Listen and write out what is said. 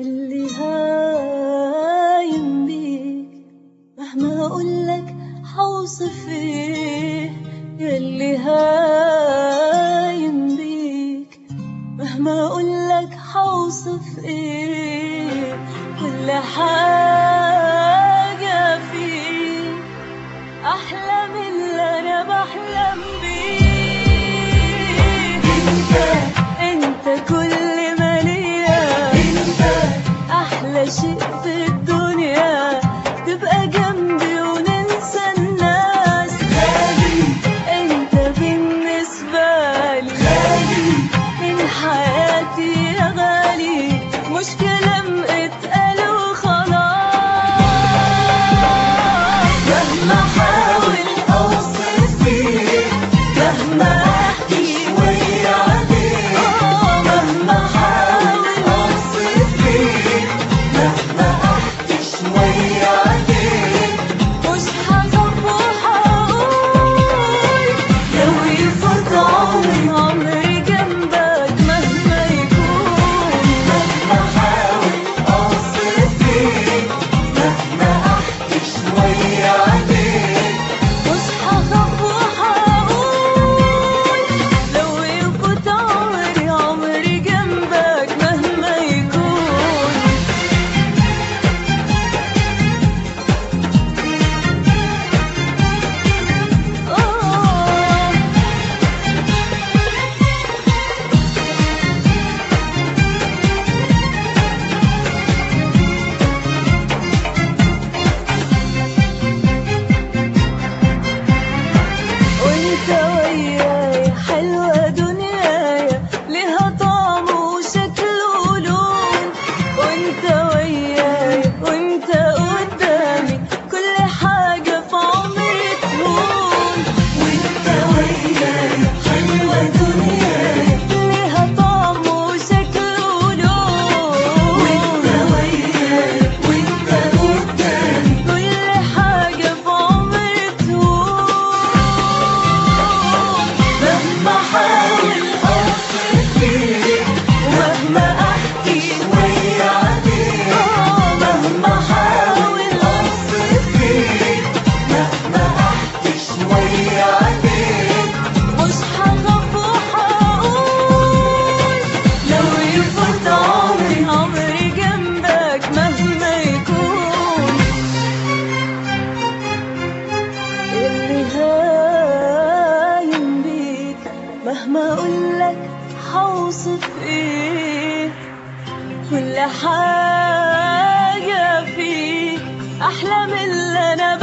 اللي هايم بيك مهما اقولك حوصف ايه ياللي هايم بيك مهما اقولك حوصف ايه كل حاجة فيك احلى من اللي انا بحلم بيه انت انت كل ما ليا انت احلى شيء في الدنيا تبقى جنبي وننسى الناس غالي انت بالنسبة لي غالي من حياتي يا غالي مش كلام اتقال وخلاص مهما احاول اوصف فيك مهما احكي شوية عليك مهما احاول اوصف فيك مهما احكي شوية عليك مش هخاف وهقول لو يفوت عمري عمري جنبك مهما يكون مهما احاول اوصف فيك مهما احكي شوية عليك مش هخاف وهقول لو يفوت عمري عمري جنبك مهما يكون آه وانت وياي حلوة دنياي لها طعم وشكل ولون وانت وياي وانت قدامي كل حاجة في عمري تهون وانت وياي حلوة دنياي لها طعم وشكل ولون وانت وياي وانت قدامي كل حاجة في عمري تهون مهما احاول اوصف فيك ومهما احكي شوية عليك مهما احاول اوصف فيك مهما احكي شوية عليك مش هخاف وهقول لو يفوت عمري عمري جنبك مهما يكون اللي هايم بيك مهما اقولك حوصف ايه كل حاجة فيك احلى من اللي انا